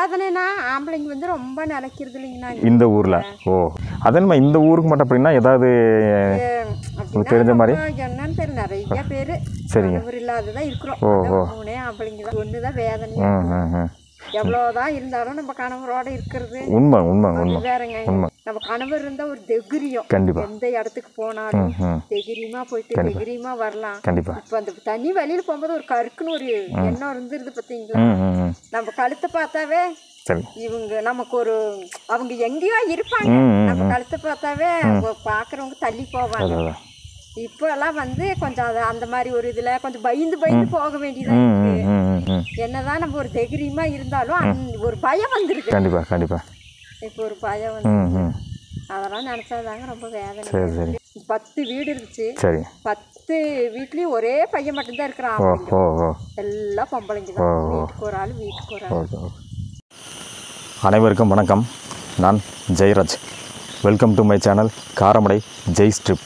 வேதனைனா ஆம்பளைங்க வந்து ரொம்ப நிலைக்கிறது இல்லைங்கண்ணா இந்த ஊரில் ஓ அதேமா இந்த ஊருக்கு மட்டும் அப்படின்னா ஏதாவது அப்படின்னா தெரிஞ்ச மாதிரி? ரொம்ப என்னன்னு தெரியல நிறைய பேர் சரிங்க. கணவர் இல்லாததான் இருக்கிறோம் ஓ, அதான் மூணே ஆம்பளைங்க தான் ஒன்று தான் வேதனை ம் ம் ம் எவ்வளோதான் இருந்தாலும் நம்ம கணவரோட இருக்கிறது உண்மை உண்மை உண்மை அது வேறங்க நம்ம கணவர் இருந்தா ஒரு தெகிரியம் கண்டிப்பா. எந்த இடத்துக்கு போனாலும் ம் தெகிரியமா போயிட்டு தெகிரியமா வரலாம் கண்டிப்பாக இப்ப அந்த தனி வழியில போகும்போது ஒரு கருக்குன்னு ஒரு எண்ணம் இருந்துருது பாத்தீங்களா ம் ம் ம் நம்ம கழுத்தை பார்த்தாவே சரி இவங்க நமக்கு ஒரு அவங்க எங்கேயோ இருப்பாங்க ம் ம் நம்ம கழுத்தை பார்த்தாவே அவங்க பாக்குறவங்க தள்ளி போவாங்க அதான் அதான் இப்போ எல்லாம் வந்து கொஞ்சம் அது அந்த மாதிரி ஒரு இதுல கொஞ்சம் பயந்து பயந்து போக வேண்டியதா ம் இருக்கு ம் ம் ம் ம் என்னதான் நம்ம ஒரு தைரியமா இருந்தாலும் அந்த ஒரு பயம் வந்துருது கண்டிப்பாக கண்டிப்பாக இப்போ ஒரு பயம் வந்து ம் ம் அதெல்லாம் நினைச்சாதாங்க ரொம்ப வேதனை சரி சரி பத்து வீடு இருந்துச்சு சரி பத்து வீட்லயும் ஒரே பையன் மட்டும்தான் இருக்கிறான் ஓ ஆம்பளைங்க. ஓ ஓ எல்லாம் பொம்பளைங்க தான் வீட்டுக்கு ஒரு ஆள் வீட்டுக்கு ஒரு ஆள் ஓகே ஓகே அனைவருக்கும் வணக்கம் நான் Jayaraj welcome to my channel Karamadai Jai strip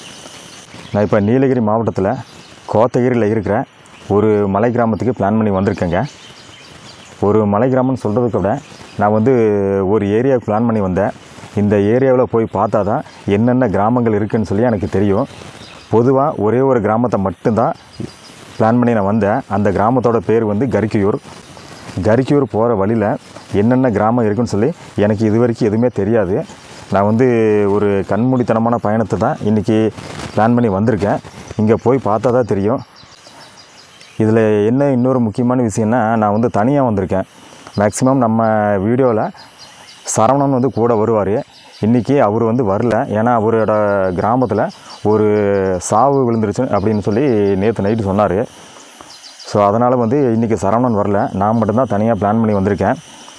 நான் இப்போ நீலகிரி மாவட்டத்தில் கோத்தகிரியில் இருக்கிற ஒரு மலை கிராமத்துக்கு பிளான் பண்ணி வந்திருக்கேங்க ஒரு மலை கிராமம்னு சொல்கிறதுக்கு விட நான் வந்து ஒரு ஏரியாவுக்கு பிளான் பண்ணி வந்தேன் இந்த ஏரியாவில் போய் பார்த்தா தான் என்னென்ன கிராமங்கள் இருக்குதுன்னு சொல்லி எனக்கு தெரியும் பொதுவாக ஒரே ஒரு கிராமத்தை மட்டும்தான் பிளான் பண்ணி நான் வந்தேன் அந்த கிராமத்தோட பேர் வந்து கரிக்கையூர் கரிக்கையூர் போகிற வழியில் என்னென்ன கிராமம் இருக்குன்னு சொல்லி எனக்கு இது வரைக்கும் எதுவுமே தெரியாது நான் வந்து ஒரு கண்மூடித்தனமான பயணத்தை தான் இன்றைக்கி பிளான் பண்ணி வந்திருக்கேன் இங்கே போய் பார்த்தா தான் தெரியும் இதில் என்ன இன்னொரு முக்கியமான விஷயம்னா நான் வந்து தனியாக வந்திருக்கேன் மேக்ஸிமம் நம்ம வீடியோவில் சரவணன் வந்து கூட வருவார் இன்றைக்கி அவர் வந்து வரல ஏன்னா அவரோட கிராமத்தில் ஒரு சாவு விழுந்துருச்சு அப்படின்னு சொல்லி நேற்று நைட்டு சொன்னார் ஸோ அதனால் வந்து இன்றைக்கி சரவணன் வரல நான் மட்டும்தான் தனியாக பிளான் பண்ணி வந்திருக்கேன்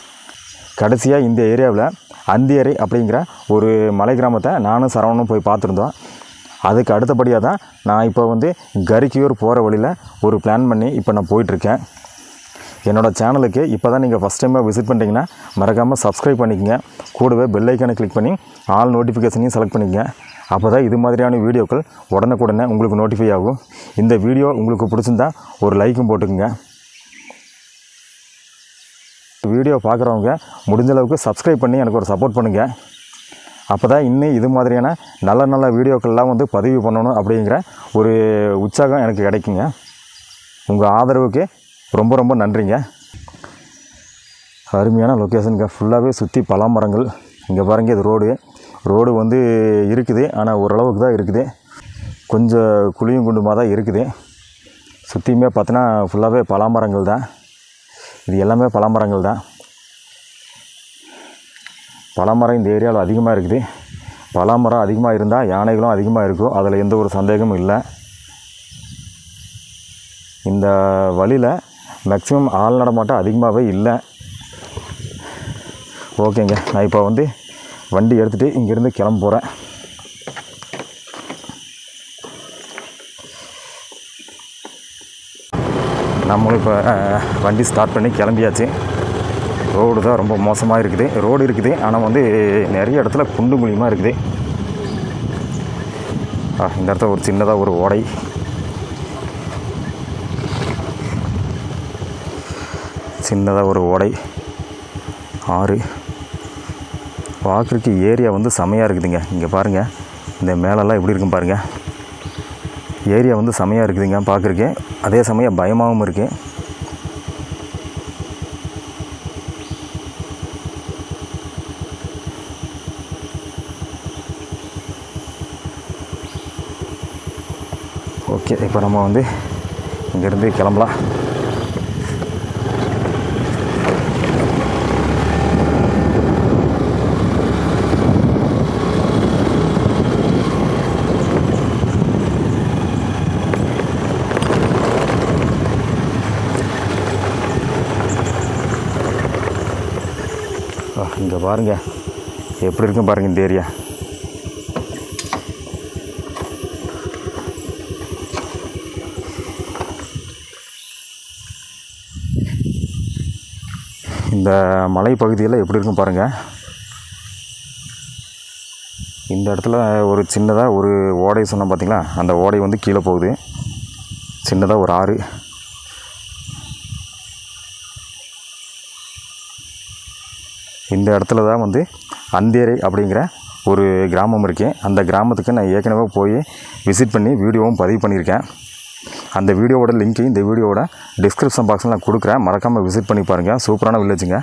கடைசியாக இந்த ஏரியாவில் அந்தியரை அப்படிங்கிற ஒரு மலை கிராமத்தை நானும் சரவணனும் போய் பார்த்துருந்தோம் அதுக்கு அடுத்தபடியாக தான் நான் இப்போ வந்து கரிக்கியூர் போகிற வழியில் ஒரு பிளான் பண்ணி இப்போ நான் போயிட்டுருக்கேன் என்னோடய சேனலுக்கு இப்போ தான் நீங்கள் ஃபஸ்ட் டைமாக விசிட் பண்ணிட்டீங்கன்னா மறக்காமல் சப்ஸ்கிரைப் பண்ணிக்கங்க கூடவே பெல் ஐக்கானை கிளிக் பண்ணி ஆல் நோட்டிஃபிகேஷனையும் செலக்ட் பண்ணிக்கங்க அப்போ தான் இது மாதிரியான வீடியோக்கள் உடனுக்குடனே உங்களுக்கு நோட்டிஃபை ஆகும் இந்த வீடியோ உங்களுக்கு பிடிச்சிருந்தா ஒரு லைக்கும் போட்டுக்குங்க வீடியோ பார்க்குறவங்க முடிஞ்ச அளவுக்கு சப்ஸ்கிரைப் பண்ணி எனக்கு ஒரு சப்போர்ட் பண்ணுங்கள் அப்போ தான் இன்னும் இது மாதிரியான நல்ல நல்ல வீடியோக்கள்லாம் வந்து பதிவு பண்ணணும் அப்படிங்கிற ஒரு உற்சாகம் எனக்கு கிடைக்குங்க உங்கள் ஆதரவுக்கு ரொம்ப ரொம்ப நன்றிங்க அருமையான லொக்கேஷனுங்க ஃபுல்லாகவே சுற்றி பலாமரங்கள் இங்கே பாருங்க இது ரோடு ரோடு வந்து இருக்குது ஆனால் ஓரளவுக்கு தான் இருக்குது கொஞ்சம் குழியும் குண்டுமாக தான் இருக்குது சுற்றியுமே பார்த்தோன்னா ஃபுல்லாகவே பலாமரங்கள் தான் இது எல்லாமே பலாமரங்கள் தான் பலாமரம் இந்த ஏரியாவில் அதிகமாக இருக்குது பலாமரம் அதிகமாக இருந்தால் யானைகளும் அதிகமாக இருக்கும் அதில் எந்த ஒரு சந்தேகமும் இல்லை இந்த வழியில் மேக்ஸிமம் ஆள் நடமாட்டம் அதிகமாகவே இல்லை ஓகேங்க நான் இப்போ வந்து வண்டி எடுத்துகிட்டு இங்கேருந்து கிளம்ப போகிறேன் நம்மளும் இப்போ அஹ், வண்டி ஸ்டார்ட் பண்ணி கிளம்பியாச்சு ரோடு தான் ரொம்ப மோசமாக இருக்குது ரோடு இருக்குது ஆனால் வந்து நிறைய இடத்துல குண்டு குழியுமாக இருக்குது ஆ, இந்த இடத்துல ஒரு சின்னதாக ஒரு ஓடை சின்னதாக ஒரு ஓடை ஆறு பார்க்குறதுக்கு ஏரியா வந்து செமையாக இருக்குதுங்க இங்கே பாருங்கள் இந்த மேலெல்லாம் எப்படி இருக்கும் பாருங்கள் ஏரியா வந்து செமையாக இருக்குதுங்க பார்க்குறக்கு அதே சமயம் பயமாகவும் இருக்குது ஓகே இப்போ நம்ம வந்து இங்கேருந்து கிளம்பலாம் இங்கே பாருங்கள் எப்படி இருக்கும் பாருங்கள் இந்த ஏரியா இந்த மலைப்பகுதியில் எப்படி இருக்கும் பாருங்கள் இந்த இடத்துல ஒரு சின்னதாக ஒரு ஓடை சொன்னோம் பார்த்தீங்களா அந்த ஓடை வந்து கீழே போகுது சின்னதாக ஒரு ஆறு இந்த இடத்துல தான் வந்து அந்தேரை அப்படிங்கிற ஒரு கிராமம் இருக்கு அந்த கிராமத்துக்கு நான் ஏற்கனவே போய் விசிட் பண்ணி வீடியோவும் பதிவு பண்ணியிருக்கேன் அந்த வீடியோவோட லிங்க்கு இந்த வீடியோவோட டிஸ்கிரிப்ஷன் பாக்ஸில் நான் கொடுக்குறேன் மறக்காமல் விசிட் பண்ணி பாருங்கள் சூப்பரான வில்லேஜுங்க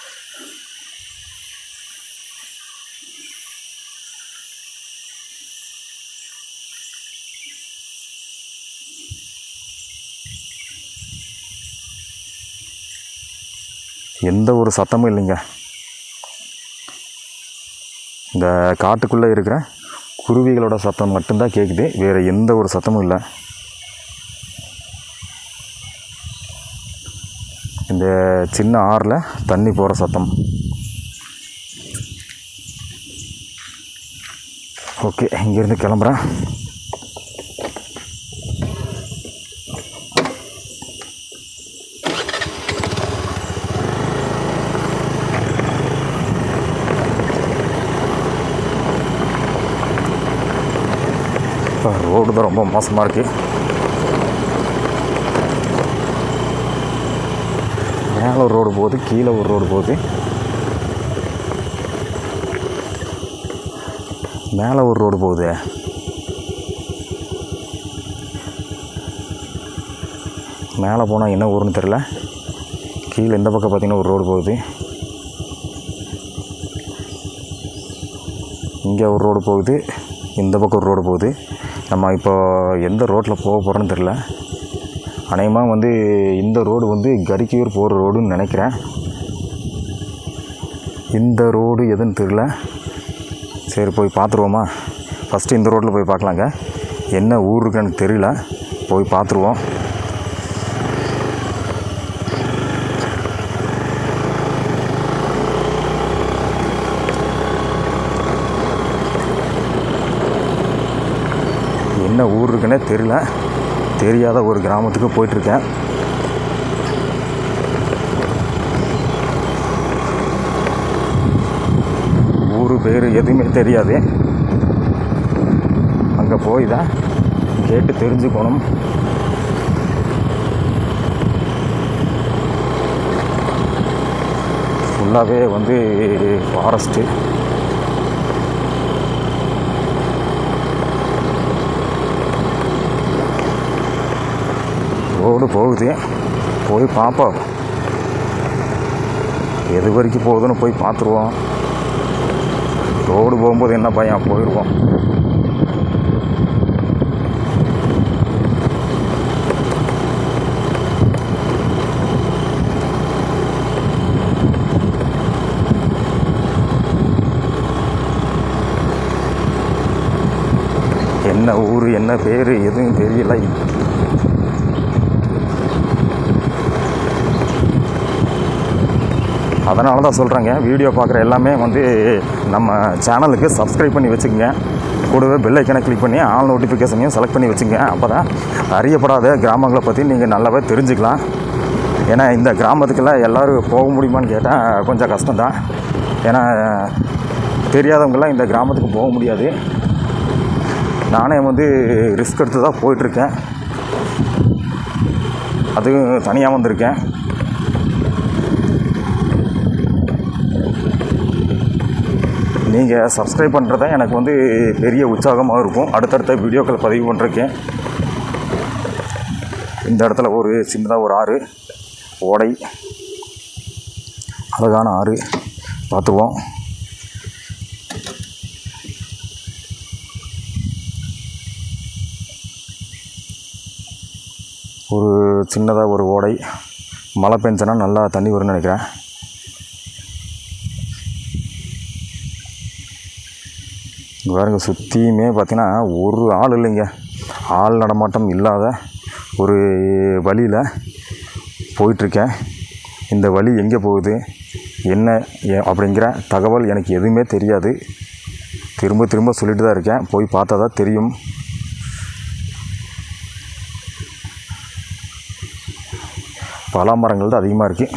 எந்த ஒரு சத்தமும் இல்லைங்க இந்த காட்டுக்குள்ளே இருக்கிற குருவிகளோட சத்தம் மட்டும்தான் கேட்குது வேறு எந்த ஒரு சத்தமும் இல்லை இந்த சின்ன ஆறில் தண்ணி போகிற சத்தம் ஓகே இங்கேருந்து கிளம்புறேன் இப்போ ரோடு தான் ரொம்ப மோசமாக இருக்குது மேலே ஒரு ரோடு போகுது கீழே ஒரு ரோடு போகுது மேலே ஒரு ரோடு போகுது மேலே போனால் என்ன ஊருன்னு தெரில கீழே இந்த பக்கம் பார்த்தீங்கன்னா ஒரு ரோடு போகுது இங்கே ஒரு ரோடு போகுது இந்த பக்கம் ஒரு ரோடு போகுது நம்ம இப்போ எந்த ரோட்டில் போக போகிறோன்னு தெரில அநேகமாக வந்து இந்த ரோடு வந்து கரிக்கியூர் போகிற ரோடுன்னு நினைக்கிறேன் இந்த ரோடு எதுன்னு தெரில சரி போய் பார்த்துருவோமா ஃபஸ்ட்டு இந்த ரோட்டில் போய் பார்க்கலாங்க என்ன ஊர் இருக்குன்னு எனக்கு தெரியல போய் பார்த்துருவோம் என்ன ஊர் இருக்குன்னே தெரியல தெரியாத ஒரு கிராமத்துக்கு போயிட்டுருக்கேன் ஊர் பேர் எதுவுமே தெரியாது அங்கே போய் தான் கேட்டு தெரிஞ்சுக்கணும் ஃபுல்லாகவே வந்து ஃபாரஸ்ட்டு ரோடு போகுது போய் பார்ப்போம் எது வரைக்கும் போகுதுன்னு போய் பார்த்துருவோம் ரோடு போகும்போது என்ன பயம் போயிடுவோம் என்ன ஊர் என்ன பேர் எதுவும் தெரியல அதனால தான் சொல்கிறேங்க வீடியோ பார்க்குற எல்லாமே வந்து நம்ம சேனலுக்கு சப்ஸ்கிரைப் பண்ணி வச்சுக்கோங்க கூடவே பெல் ஐக்கனை கிளிக் பண்ணி ஆல் நோட்டிஃபிகேஷனையும் செலக்ட் பண்ணி வச்சுங்க அப்போ தான் அறியப்படாத கிராமங்களை பற்றி நீங்கள் நல்லாவே தெரிஞ்சுக்கலாம் ஏன்னா இந்த கிராமத்துக்கெல்லாம் எல்லோரும் போக முடியுமான்னு கேட்டால் கொஞ்சம் கஷ்டம்தான் ஏன்னா தெரியாதவங்கெல்லாம் இந்த கிராமத்துக்கு போக முடியாது நானே வந்து ரிஸ்க் எடுத்து தான் போயிட்டுருக்கேன் அதுவும் தனியாக வந்திருக்கேன் நீங்கள் சப்ஸ்கிரைப் பண்ணுறது தான் எனக்கு வந்து பெரிய உற்சாகமாக இருக்கும் அடுத்தடுத்த வீடியோக்களை பதிவு பண்ணுறேன் இந்த இடத்துல ஒரு சின்னதாக ஒரு ஆறு ஓடை அழகான ஆறு பார்த்துருவோம் ஒரு சின்னதாக ஒரு ஓடை மழை பெஞ்சனா நல்லா தண்ணி வரும்னு நினைக்கிறேன் இங்க பாருங்க சுற்றியுமே பார்த்தீங்கன்னா ஒரு ஆள் இல்லைங்க ஆள் நடமாட்டம் இல்லாத ஒரு வழியில் போயிட்டுருக்கேன் இந்த வழி எங்கே போகுது என்ன ஏ- அப்படிங்கிற தகவல் எனக்கு எதுவுமே தெரியாது திரும்ப திரும்ப சொல்லிட்டு தான் இருக்கேன் போய் பார்த்தா தான் தெரியும் பலா மரங்கள் தான் அதிகமாக இருக்குது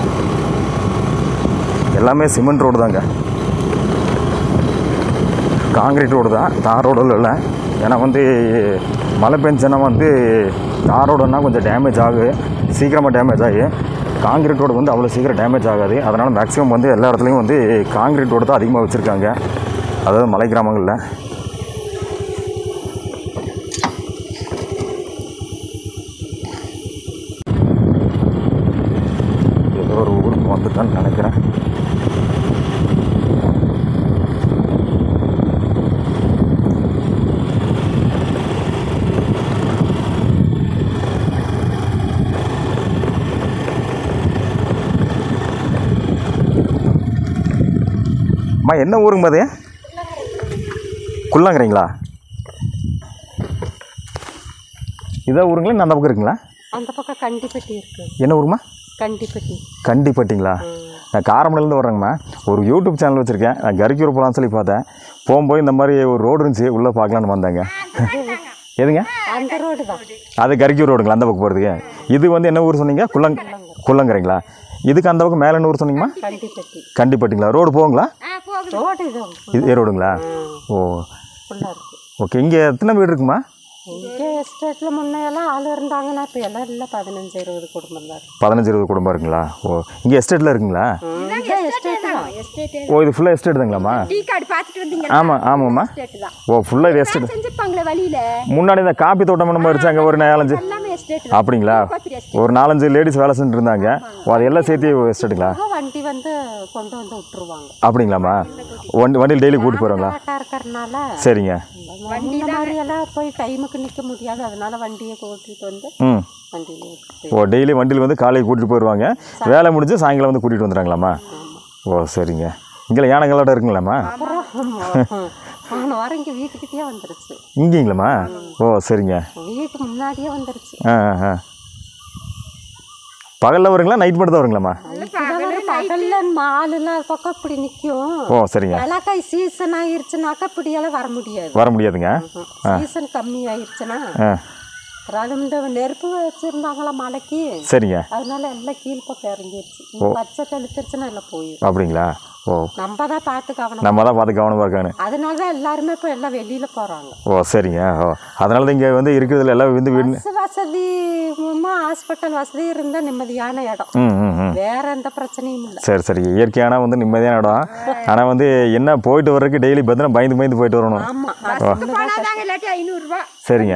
எல்லாமே சிமெண்ட் ரோடு தாங்க காங்கிரீட் ரோடு தான் தார் ரோடு இல்லை ஏன்னா வந்து மழை பெஞ்சுன்னா வந்து தார் ரோடுன்னா கொஞ்சம் டேமேஜ் ஆகுது சீக்கிரமாக டேமேஜ் ஆகி காங்கிரீட் ரோடு வந்து அவ்வளோ சீக்கிரம் டேமேஜ் ஆகாது அதனால் மேக்ஸிமம் வந்து எல்லா இடத்துலையும் வந்து காங்கிரீட் ரோடு தான் அதிகமாக வச்சுருக்காங்க அதாவது மலை கிராமங்களில் ஏதோ ஒரு ஊருக்கு வந்துட்டான்னு நினைக்கிறேன் அம்மா என்ன ஊருங்க அது குள்ளங்கிறீங்களா இதான் ஊருங்களா இன்னும் அந்த பக்கம் இருக்குங்களா அந்த பக்கம் கண்டிப்பட்டி இருக்கு என்ன ஊருமா கண்டிப்பட்டி கண்டிப்பட்டிங்களா நான் காரமடையிலேருந்து வர்றேங்கம்மா ஒரு யூடியூப் சேனல் வச்சுருக்கேன் நான் கரிக்கூர் போகலான்னு சொல்லி பார்த்தேன் போகும்போது இந்த மாதிரி ஒரு ரோடு இருந்துச்சு உள்ளே பார்க்கலான்னு வந்தாங்க எதுங்க அந்த ரோடு தான் அது கரிக்கூர் ரோடுங்களா அந்த பக்கம் போகிறதுக்கு இது வந்து என்ன ஊர் சொன்னீங்க குள்ளங் குள்ளங்கிறீங்களா இதுக்கு அந்த பக்கம் மேலே என்ன ஊர் சொன்னீங்கம்மா கண்டிப்பட்டி கண்டிப்பட்டிங்களா ரோடு போகுங்களா ரோடு இது இது ஏ ரோடுங்களா ஓ ஃபுல்லாக இருக்கு ஓகே இங்கே எத்தனை வீடு இருக்குமா இங்கே எஸ்டேட்டில் முன்னையெல்லாம் ஆள் இருந்தாங்கன்னா இப்போ எல்லாம் இல்லை பதினஞ்சு இருபது குடும்பம் தான் இருக்கு பதினஞ்சு இருபது குடும்பம் இருக்குங்களா ஓ இங்கே எஸ்டேட்டில் இருக்குங்களா இதான் எஸ்டேட் தான் ஓ இது ஃபுல்லாக எஸ்டேட் தாங்களாம்மா டீ கார்டு பார்த்துட்டு வந்தீங்க ஆமாம் ஆமாம்மா எஸ்டேட் தான் ஓ ஃபுல்லாக இது எஸ்டேட் செஞ்சிருப்பாங்களே வழியில முன்னாடி இந்த காப்பி தோட்டம் நம்ம வச்சாங்க ஒரு நாலஞ்சு எல்லாமே எஸ்டேட் அப்படிங்களா ஒரு நாலஞ்சு லேடிஸ் வேலை செஞ்சுட்டு இருந்தாங்க ஓ அதெல்லாம் சேர்த்து எஸ்டேட்டுங்களா வண்டி வந்து கொண்டு வந்து விட்டுருவாங்க அப்படிங்களாம்மா வண்டி வண்டியில் டெய்லி கூட்டி போகிறோங்களா கரெக்டாக இருக்கிறனால சரிங்க இந்த மாதிரி எல்லாம் போய் டைமுக்கு நிற்க முடியாது அதனால வண்டியை கூட்டிட்டு வந்து ம் வண்டியில் விட்டு ஓ டெய்லி வண்டியில் வந்து காலையில் கூட்டிகிட்டு போயிடுவாங்க வேலை முடிஞ்சு சாயங்காலம் வந்து கூட்டிகிட்டு வந்துடுறாங்களாம்மா ஓ சரிங்க இங்கே யானைகளோட இருக்குங்களாம்மா அப்புறம் போன வாரம் இங்கே வீட்டுக்கிட்டே வந்துருச்சு இங்கேங்களாம்மா ஓ சரிங்க வீட்டு முன்னாடியே வந்துருச்சு ஆ ஆ ஆ பகலில் வருங்களா நைட் மட்டும் தான் வருங்களாம்மா பகல்ல மாலுலாம் பக்கம் இப்படி நிற்கும் ஓ சரிங்க மிளகாய் சீசன் ஆயிருச்சுனாக்கா இப்படியெல்லாம் வர முடியாது வர முடியாதுங்க சீசன் கம்மி ஆயிருச்சுன்னா ஆ அப்புறம் அது இந்த நெருப்பு வச்சிருந்தாங்களா மலைக்கு சரிங்க அதனால எல்லாம் கீழ்ப்பக்கம் இறங்கிருச்சு இந்த பச்சை தெளிச்சிருச்சுன்னா எல்லாம் போயிடும் அப்படிங்களா ஓ நம்ம தான் பார்த்து கவனம் நம்ம தான் பார்த்து கவனமாக இருக்கானு அதனால தான் எல்லாருமே இப்போ எல்லாம் வெளியில போறாங்க ஓ சரிங்க ஓ அதனால தான் இங்கே வந்து இருக்கிறதுல எல்லாம் வந்து வீடு பஸ் வசதி ஹாஸ்பிட்டல் வசதி இருந்தால் நிம்மதியான இடம் ம் ம் ம் வேற எந்த பிரச்சனையும் இல்லை சரி சரி இயற்கையான வந்து நிம்மதியான இடம் ஆனால் வந்து என்ன போயிட்டு வர்றதுக்கு டெய்லி பார்த்தீங்கன்னா பயந்து பயந்து போயிட்டு வரணும் ஆமா போனாதாங்க இல்லாட்டி ஐநூறுரூவா சரிங்க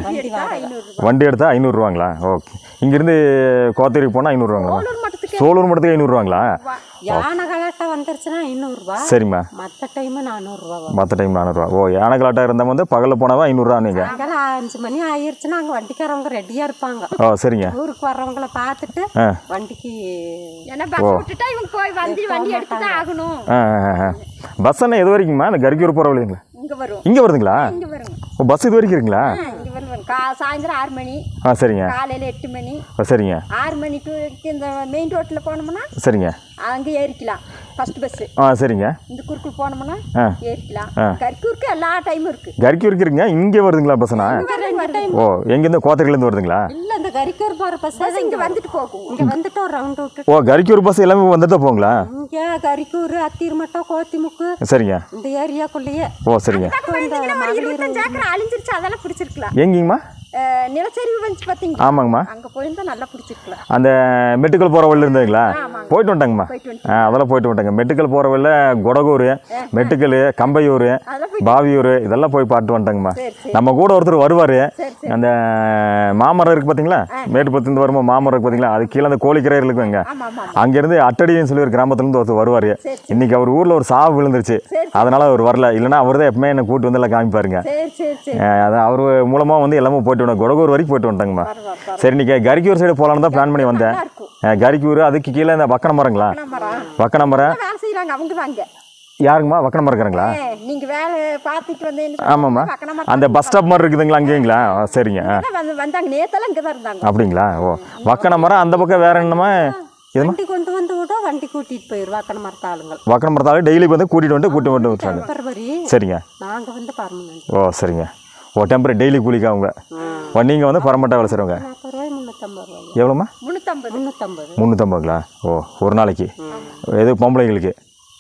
வண்டி எடுத்தால் ஐநூறுரூவாங்களா ஓகே இங்கேருந்து கோத்தகிரிக்கு போனால் ஐநூறுரூவாங்களா மட்டுத்துக்கு சோலூர் மட்டுத்துக்கு ஐநூறுரூவாங்களா யானை கலாட்டம் வந்துருச்சுன்னா ஐநூறுரூவா சரிம்மா மற்ற டைமு நானூறுரூவா வரும் மற்ற டைம் நானூறுரூவா ஓ யானைகளாட்டம் இருந்தால் வந்து பகலில் போனால் ஐநூறுரூவா நீங்கள் சாயங்காலம் அஞ்சு மணி ஆயிருச்சுன்னா அங்கே வண்டிக்காரவங்க ரெடியாக இருப்பாங்க ஓ சரிங்க ஊருக்கு வர்றவங்கள பார்த்துட்டு ஆ வண்டிக்கு ஏன்னா பஸ் விட்டுட்டா இவங்க போய் வந்து வண்டி எடுத்து தான் ஆகணும் ஆ ஆ ஆ பஸ் என்ன எது வரைக்குமா இந்த கரிக்கூர் போகிற வழிங்களா இங்க வரும் இங்கே வருதுங்களா இங்க வருங்க ஓ பஸ் இது வரைக்கும் இருக்குங்களா ஆ, இங்க வரும் வரும். கா சாயந்தரம் ஆறு மணி ஆ சரிங்க காலையில எட்டு மணி ஓ சரிங்க ஆறு மணி டு இந்த மெயின் ரோட்ல போனோம்னா சரிங்க அங்க ஏறிக்கலாம் ஃபர்ஸ்ட் பஸ் ஆ சரிங்க இந்த குறுக்குள் போனோம்னா ஆ ஏறிக்கலாம் ஆ. கற்கூருக்கு எல்லா டைமும் இருக்கு கரிக்கூருக்கு இருக்குங்க இங்கே வருதுங்களா பஸ்ஸுனா ரெண்டு டைம் ஓ எங்கேருந்து கோத்தகிரிலேருந்து வருதுங்களா இல்லை இந்த கரிக்கூர் போகிற பஸ் பஸ் இங்க வந்துட்டு போகும் இங்கே வந்துட்டு ஒரு ரவுண்ட் விட்டுட்டு ஓ கரிக்கூர் பஸ் எல்லாமே வந்துட்டு தான் போங்களா இங்கே கரிக்கூர் அத்தீர்மட்டம் கோத்திமுக்கு சரிங்க இந்த ஏரியாக்குள்ளேயே ஓ சரிங்க போயிருந்தீங்கன்னா ஒரு இருபத்தஞ்சு ஏக்கர் அழிஞ்சிருச்சு அதெல்லாம் பிடிச்சிருக்கலாம் எங்கேங்கம்மா அஹ், நிலச்சரிவு வந்துச்சு பார்த்தீங்க ஆமாங்கம்மா அங்க போயிருந்தா நல்லா பிடிச்சிருக்கலாம் அந்த மெட்டுக்கல் போகிற வழியில் இருந்ததுங்களா ஆமாங்க. போயிட்டு வந்துட்டாங்கம்மா போயிட்டு வந்து ஆ அதெல்லாம் போயிட்டு வந்துட்டாங்க மெட்டுக்கல் போகிற வழியில் கொடகூர் மெட்டுக்கல் கம்பையூர் அதெல்லாம் போய் பாவியூர் இதெல்லாம் போய் பாட்டு வந்துட்டாங்கம்மா சரி சரி நம்ம கூட ஒருத்தர் வருவார் சரி சரி அந்த மாமரம் இருக்குது பார்த்தீங்களா மேட்டுப்பத்துலேருந்து வரும்போது மாமரம் இருக்குது பார்த்தீங்களா அது கீழே அந்த கோழிக்கரையர் இருக்குங்க ஆமா ஆமா அங்கேருந்து அட்டடின்னு சொல்லி ஒரு கிராமத்துலேருந்து ஒருத்தர் வருவார் சரி, இன்னைக்கு அவர் ஊரில் ஒரு சாவு விழுந்துருச்சு சரி. அதனால் அவர் வரல இல்லைன்னா அவர் தான் எப்பவுமே என்னை கூட்டு வந்து எல்லாம் காமிப்பாருங்க சரி சரி சரி அஹ் அதான் அவர் மூலமாக வந்து எல்லாமே போயிட்டு வந்தோம் கொடகூர் வரைக்கும் போயிட்டு வந்துட்டாங்கம்மா பரவாயில்ல சரி இன்னைக்கு கரிக்கூர் சைடு போகலான்னு தான் பிளான் பண்ணி வந்தேன் நல்லா இருக்கும் அஹ் கரிக்கூர் அதுக்கு கீழே இந்த வக்கன மரங்களா மரம் வக்கன மரம் வேலை செய்யறாங்க அவங்க தாங்க யாருங்கம்மா வக்கன மரம் இருக்கிறாங்களா நீங்க வேலை பார்த்துட்டு வந்து ஆமாம்மா அந்த பஸ் ஸ்டாப் மாதிரி இருக்குதுங்களா அங்கேங்களா ஆ, சரிங்க ஆ, வந்து வந்தாங்க நேத்தெல்லாம் இங்கே தான் இருந்தாங்க அப்படிங்களா ஓ வக்கன மரம் அந்த பக்கம் வேற என்னமா இதுமா வண்டி கொண்டு வந்து விட வண்டி கூட்டிட்டு போயிடுவா கணமரத்த ஆளுங்கள் வக்கன மரத்தாலும் டெய்லி வந்து கூட்டிகிட்டு வந்து கூட்டி வந்து விட்டுறாங்க டெம்பரவரி சரிங்க நாங்கள் வந்து பர்மனன்ட் ஓ சரிங்க ஓ டெம்பரரி டெய்லி கூலிக்கு அவங்க ஓ நீங்கள் வந்து பரமட்டா வேலை செய்கிறவங்க நாற்பது ரூபாய் முந்நூற்றம்பது ரூபாய் எவ்வளோம்மா முந்நூற்றம்பது முந்நூற்றம்பது முந்நூற்றம்பதுங்களா ஓ ஒரு நாளைக்கு எது பொம்பளைங்களுக்கு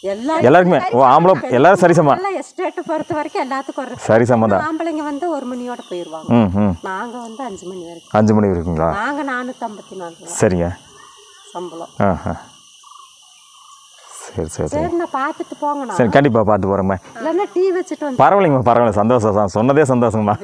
எல்லா எல்லாருக்குமே ஓ ஆம்பளை எல்லாரும் சரிசமா எல்லாம் எஸ்டேட்டை பொறுத்த வரைக்கும் எல்லாத்துக்கும் ஒரு சரிசமா தான் ஆம்பளைங்க வந்து ஒரு மணியோட போயிடுவாங்க ம் ம் நாங்க வந்து அஞ்சு மணி வரைக்கும் அஞ்சு மணி இருக்குங்களா நாங்க நானூற்றம்பத்தி நாலு ரூபா சரிங்க சம்பளம் ஆ ஆ சரி சரி சரி சரி நான் பார்த்துட்டு போங்கண்ணா சரி கண்டிப்பாக பார்த்து போகிறேம்மா இல்லைன்னா டீ வச்சுட்டு வந்து பரவாயில்லைங்கம்மா பரவாயில்ல சந்தோஷம் தான் சொன்னதே சந்தோஷங்கம்மா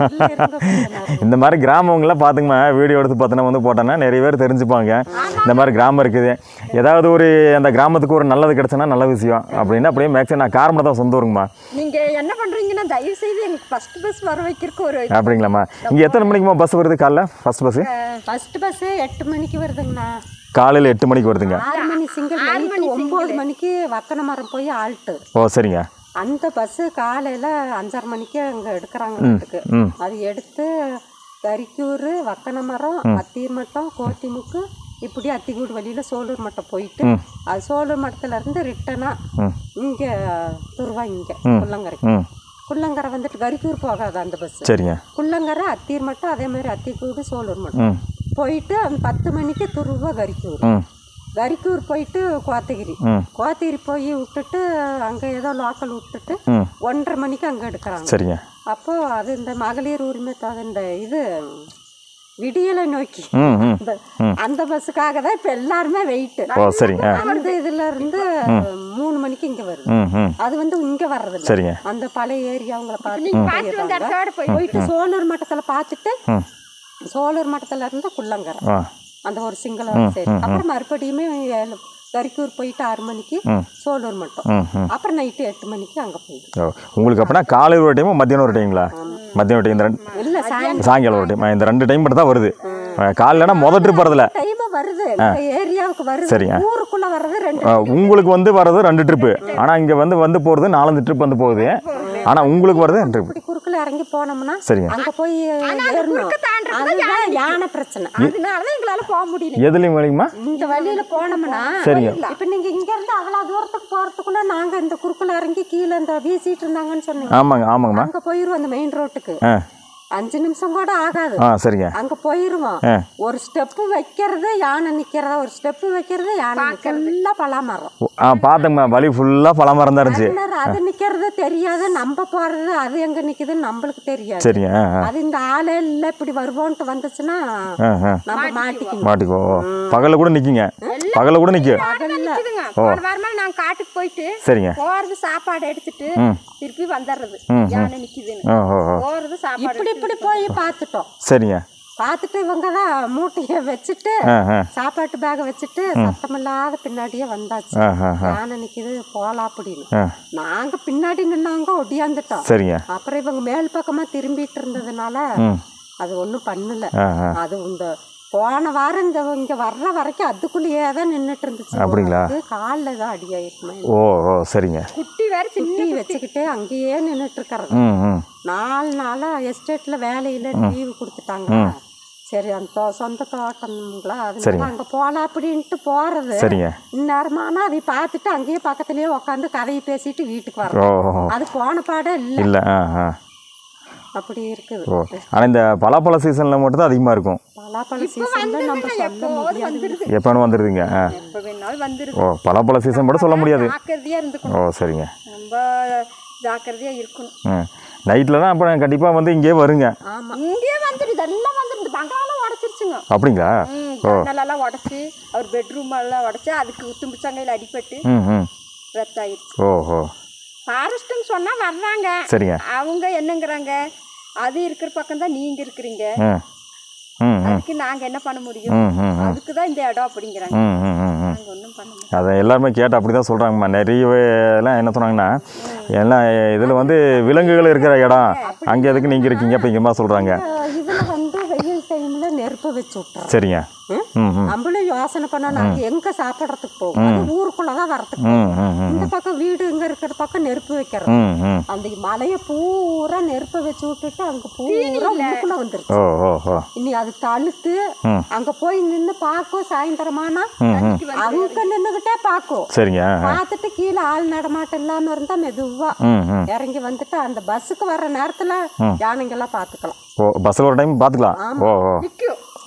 இந்த மாதிரி கிராமங்கள்லாம் பார்த்துங்கம்மா வீடியோ எடுத்து பார்த்தோன்னா வந்து போட்டோன்னா நிறைய பேர் தெரிஞ்சுப்பாங்க இந்த மாதிரி கிராமம் இருக்குது ஏதாவது ஒரு அந்த கிராமத்துக்கு ஒரு நல்லது கிடச்சுன்னா நல்ல விஷயம் அப்படின்னு அப்படியே மேக்ஸிமம் நான் காரணம் தான் சொந்த ஊருங்கம்மா நீங்க என்ன பண்றீங்கன்னா தயவு செய்து எங்களுக்கு ஃபர்ஸ்ட் பஸ் வர வைக்கிறதுக்கு ஒரு அப்படிங்களாம்மா இங்கே எத்தனை மணிக்குமா பஸ் வருது காலைல ஃபஸ்ட் பஸ்ஸு ஃபர்ஸ்ட் பஸ் எட்டு மணிக்கு வருதுங்கண்ணா காலையில் எட்டு மணிக்கு வருதுங்க ஆறு மணி சிங்கிள் நைட்டு ஒம்பது மணிக்கு வக்கன மரம் போய் ஆல்ட்டு ஓ சரிங்க அந்த பஸ்ஸு காலையில் அஞ்சரை மணிக்கு அங்கே எடுக்கிறாங்க வீட்டுக்கு ம் அது எடுத்து கரிக்கூர் வக்கன மரம் அத்தீர் மட்டம் கோத்திமுக்கு இப்படி அத்திக்கூடு வழியில் சோலூர் மட்டம் போயிட்டு அது சோலூர் மட்டத்துல இருந்து ரிட்டனாக ம் இங்கே துருவா இங்கே குள்ளங்கரை ம் குள்ளங்கரை வந்துட்டு கரிக்கூர் போகாது அந்த பஸ் சரிங்க குள்ளங்கரை அத்தீர் மட்டம் அதே மாதிரி அத்திக்கூடு சோலூர் மட்டம் ம் போயிட்டு அந்த பத்து மணிக்கு துருவா கரிக்கூர் ம் கரிக்கூர் போயிட்டு கோத்தகிரி ம் கோத்தகிரி போய் விட்டுட்டு அங்கே ஏதோ லோக்கல் விட்டுட்டு ம் ஒன்றரை மணிக்கு அங்கே எடுக்கிறாங்க சரிங்க அப்போ அது இந்த மகளிர் உரிமை தொகை இந்த இது விடியலை நோக்கி ம் ம் இந்த அந்த பஸ்ஸுக்காக தான் இப்போ எல்லாருமே வெயிட் ஓ சரிங்க ஆ அந்த இதுல இருந்து மூணு மணிக்கு இங்க வருது ம் ம் அது வந்து இங்க வர்றது இல்ல சரிங்க அந்த பழைய ஏரியாவங்கள பார்த்து போயிட்டு சோழூர் மட்டத்துல பார்த்துட்டு ம் சோழூர் மட்டத்துல இருந்து குள்ளங்கரை ஆ அந்த ஒரு சிங்கிள் சரி அப்புறம் மறுபடியுமே ஏழு- கரிக்கூர் போயிட்டு ஆறு மணிக்கு சோழூர் மட்டும் ம் ம் அப்புறம் நைட்டு எட்டு மணிக்கு அங்க போயிடும் ஓ உங்களுக்கு அப்படின்னா காலை ஒரு டைமும் மத்தியானம் ஒரு டைங்களா மத்தியானம் ஒரு டைம் இந்த ரெண்டு இல்ல சாயங்காலம் சாயங்காலம் ஒரு டைம் இந்த ரெண்டு டைம் மட்டும் தான் வருது காலைலனா முதல் ட்ரிப் வரதில்ல டைம் வருது இந்த ஏரியாவுக்கு வருது சரிங்க. ஊருக்குள்ள வர்றது ரெண்டு ஆ, உங்களுக்கு வந்து வர்றது ரெண்டு ட்ரிப்பு ஆனால் இங்கே வந்து வந்து போகிறது நாலஞ்சு ட்ரிப் வந்து போகுது ஆனால் உங்களுக்கு வர்றது ரெண்டு ட்ரிப் இப்படி குறுக்குல இறங்கி போனோம்னா சரிங்க அங்க போய் ஏறணும் அதுதான் யானை பிரச்சனை அதனாலதான் எங்களால போக முடியல எதுலேயும் வேலைங்கம்மா இந்த வழியில போனோம்னா சரிங்க. இப்ப நீங்க இங்க இருந்து அவ்வளவு தூரத்துக்கு போறதுக்குள்ள நாங்க இந்த குறுக்குல இறங்கி கீழே இந்த வீசிட்டு இருந்தாங்கன்னு சொன்னீங்க ஆமாங்க ஆமாங்கம்மா அங்க போயிருவோம் அந்த மெயின் ரோட்டுக்கு ஆ அஞ்சு நிமிஷம் கூட ஆகாது ஆ சரிங்க அங்க போயிருவோம் ஆ. ஒரு ஸ்டெப்பு வைக்கிறது யானை நிக்கிறதா ஒரு ஸ்டெப்பு வைக்கிறது யானை நிக்கிறது எல்லாம் பலாமரம் ஓ, ஆ பார்த்தேங்கம்மா வழி ஃபுல்லாக பழமரம் தான் இருந்துச்சு பின்னர் அது நிக்கிறது தெரியாது நம்ம போறது அது எங்க நிக்குதுன்னு நம்மளுக்கு தெரியாது சரிங்க ஆ ஆ அது இந்த ஆளே இல்ல இப்படி வருவோன்ட்டு வந்துச்சுன்னா ஆ ஆ நம்ம மாட்டிக்கணும் மாட்டிக்கோ பகலில் கூட நிற்கிங்க பகலில் கூட நிற்கும் நிக்குதுங்க போன வாரமா நாங்க காட்டுக்கு போயிட்டு சரிங்க போறது சாப்பாடு எடுத்துட்டு ம் திருப்பி வந்துடுறது ம், யானை நிக்குதுன்னு ஓ ஓ ஓ போறது சாப்பாடு இப்படி இப்படி போய் பார்த்துட்டோம் சரிங்க பார்த்துட்டு இவங்க தான் மூட்டையை வச்சுட்டு ஆ ஆ சாப்பாட்டு பேக்கை வச்சுட்டு சத்தமில்லாத பின்னாடியே வந்தாச்சு ஆ ஆ ஆ யானை நிக்குது போலாம் அப்படின்னு ஆ நாங்க பின்னாடி நின்னவங்க ஒடியாந்துட்டோம் சரிங்க அப்புறம் இவங்க மேல் பக்கமா திரும்பிட்டு இருந்ததுனால ம் அது ஒண்ணும் பண்ணல ஆ ஆ அது இந்த போன வாரம் இந்த இங்க வர்ற வரைக்கும் அதுக்குள்ளேயே தான் நின்னுட்டு இருந்துச்சு அப்படிங்களா? அது காலில் தான் அடியாயிருக்குமே ஓ ஓ சரிங்க குட்டி வேற சின்ன குட்டி வச்சுக்கிட்டு அங்கேயே நின்னுட்டு இருக்கிறது ம் ம் நாலு நாளா எஸ்டேட்ல வேலையில லீவு கொடுத்துட்டாங்க சரி அந்த தோ- சொந்த தோட்டங்களா அதனால அங்க போலாம் அப்படின்ட்டு போறது சரிங்க இந்நேரமானா அதை பார்த்துட்டு அங்கேயே பக்கத்துலயே உட்காந்து கதையை பேசிட்டு வீட்டுக்கு ஓ வரோம் ஓ அது போன பாடே இல்ல இல்லை ஆ ஆ அப்படி இருக்குது ஓ ஆனால் இந்த பலாப்பழ சீசனில் மட்டும் தான் அதிகமாக இருக்கும் பலாப்பழ சீசன்ல நம்ம சொல்ல முடியாது எப்போன்னு வந்துடுதுங்க ஆ எப்ப வேணாலும் வந்துருது ஓ பலாப்பழ சீசன் மட்டும் சொல்ல முடியாது ஜாக்கிரதையா இருந்துக்கணும் ஓ சரிங்க ரொம்ப ஜாக்கிரதையா இருக்கணும் ம் நைட்டில் தான் அப்புறம் கண்டிப்பாக வந்து இங்கேயே வருங்க ஆமா இங்கே வந்துருது எல்லாம் வந்துருது பங்களாலாம் உடச்சிருச்சுங்க அப்படிங்களா ம் ஜன்னலெல்லாம் உடச்சி அவர் பெட்ரூம் எல்லாம் உடச்சி அதுக்கு தும்பு சங்கையில் அடிபட்டு ம் ம் ரத்த ஆயிடுச்சு ஓ ஓ ஃபாரஸ்ட்டுன்னு சொன்னா வர்றாங்க சரிங்க அவங்க என்னங்கிறாங்க அது இருக்கிற பக்கம் தான் நீங்க இருக்கிறீங்க ம் ம் ம் அதுக்கு நாங்க என்ன பண்ண முடியும் ம் ம் ம் அதுக்கு தான் இந்த இடம் அப்படிங்கிறாங்க ம் ம் ம் ம் நாங்க ஒன்றும் பண்ண முடியும் அதை எல்லாருமே கேட்டு அப்படி தான் சொல்கிறாங்கம்மா நிறைய எல்லாம் என்ன சொன்னாங்கன்னா எல்லாம் இதில் வந்து விலங்குகள் இருக்கிற இடம் அங்கே எதுக்கு நீங்கள் இருக்கீங்க அப்படிங்கிற மாதிரி சொல்கிறாங்க இதுல வந்து வெயில் டைம்ல நெருப்பு வச்சு விட்டுறோம் சரிங்க ம் ம் நம்மளும் யோசனை பண்ணா நாங்க எங்க சாப்பிடறதுக்கு போகும் அது ஊருக்குள்ளதான் வரதுக்கு ம் ம் ம் இந்த பக்கம் வீடு இங்க இருக்கிற பக்கம் நெருப்பு வைக்கிறோம் ம் ம் அந்த மலைய பூரா நெருப்பை வச்சு விட்டுட்டு அங்க பூரா உள்ளுக்குள்ள வந்துருச்சு ஓ ஓ ஓ இனி அது தழுத்து ம். அங்க போய் நின்னு பார்க்கும் சாயந்தரமானா ம் ம் அங்க நின்னுகிட்டே பார்க்கும் சரிங்க ஆ, ஆ. பார்த்துட்டு கீழே ஆள் நடமாட்டம் இல்லாம இருந்தா மெதுவா ம் ம் இறங்கி வந்துட்டு அந்த பஸ்ஸுக்கு வர்ற நேரத்துல யானைங்கெல்லாம் பார்த்துக்கலாம் ஓ பஸ்ஸில் ஒரு டைம் பார்த்துக்கலாம் ஓ ஓ நிற்கும்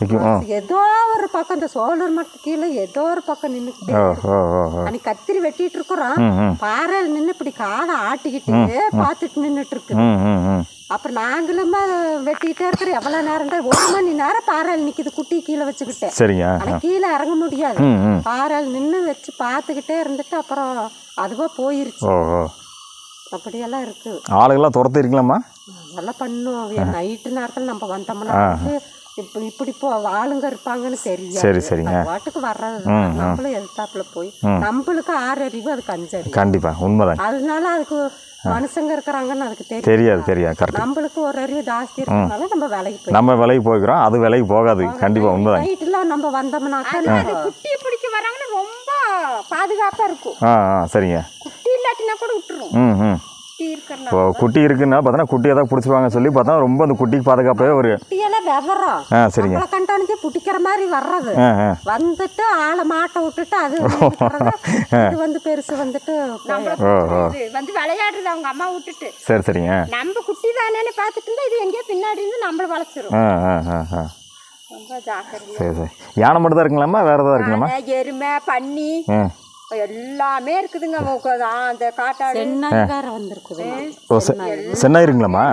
நிற்கும் ஆ ஏதோ ஒரு பக்கம் இந்த சோழர் மரத்து கீழே ஏதோ ஒரு பக்கம் நின்னுக்கிட்டே ஓ ஓ ஓ ஓ அன்னைக்கு கத்திரி வெட்டிட்டு இருக்கிறோம் ம் ம் பாறையில் நின்று இப்படி காலை ஆட்டிக்கிட்டு பார்த்துட்டு நின்றுட்டு இருக்கு ம் ம் ம் அப்புறம் நாங்களும் வெட்டிக்கிட்டே இருக்கிறோம் எவ்வளோ நேரம் தான் ஒரு மணி நேரம் பாறையில் நிற்கிது குட்டி கீழே வச்சுக்கிட்டேன் சரிங்க ஆனா கீழே இறங்க முடியாது ம் ம் பாறையில் நின்று வச்சு பார்த்துக்கிட்டே இருந்துட்டு அப்புறம் அதுவா போயிருச்சு ஓ ஓ அப்படியெல்லாம் இருக்கு ஆளுகள்லாம் துரத்து இருக்கலாமா நல்லா பண்ணுவோம் நைட்டு நேரத்தில் நம்ம வந்தோம்னா வந்து இப்படி இப்படி போ ஆளுங்க இருப்பாங்கன்னு தெரியாது சரி சரிங்க நம்ம பாட்டுக்கு வர்றது நம்மளும் எதிர்த்தாப்புல போய் நம்மளுக்கு ஆறு அறிவு அதுக்கு அஞ்சு அறிவு கண்டிப்பாக உண்மைதாங்க அதனால அதுக்கு மனுஷங்க இருக்கிறாங்கன்னு அதுக்கு தெரியும் தெரியாது தெரியாது கரெக்ட் நம்மளுக்கு ஒரு அறிவு ஜாஸ்தி இருக்கனால நம்ம வேலைக்கு போய் நம்ம விலைக்கு போய்க்கிறோம் அது விலைக்கு போகாது கண்டிப்பாக உண்மைதாங்க நைட்டுல நம்ம வந்தோம்னாக்கா அது குட்டியை பிடிக்க வராங்கன்னா ரொம்ப பாதுகாப்பா இருக்கும் ஆ ஆ சரிங்க குட்டி இல்லாட்டினா கூட விட்டுரும் ம் ம் குட்டி இருக்கிறனா இப்போ குட்டி இருக்குன்னா பார்த்தோன்னா குட்டியை தான் பிடிச்சிவாங்க சொல்லி பார்த்தா ரொம்ப அந்த குட்டிக்கு பாதுகாப்பாகவே ஒரு குட்டியெல்லாம் விவரம் ஆ சரிங்க நம்மளை கண்டானதே பிடிக்கிற மாதிரி வர்றது ஆ ஆ வந்துட்டு ஆளை மாட்ட விட்டுட்டு அது நின்னுக்கிறது. இது வந்து பெருசு வந்துட்டு போயிடும். ஓ ஓ இது வந்து விளையாடுறது அவங்க அம்மா விட்டுட்டு சரி சரிங்க நம்ம குட்டி தானேன்னு பார்த்துட்டு இருந்தா இது எங்கேயோ பின்னாடி இருந்து நம்மள வளர்ச்சிரும் ஆ ஆ ஆ ஆ ரொம்ப ஜாக்கிரதையா சரி சரி யானை மட்டும் தான் இருக்குங்களாம்மா வேறு ஏதாவது இருக்குங்களாம்மா ஆனை, எருமை பன்னி ஆ எல்லாமே இருக்குதுங்க அவங்க ஆ, அந்த காட்டாடு சென்னாய் வேற வந்திருக்குது ஓ செ சென்னை இருக்குங்களாம்மா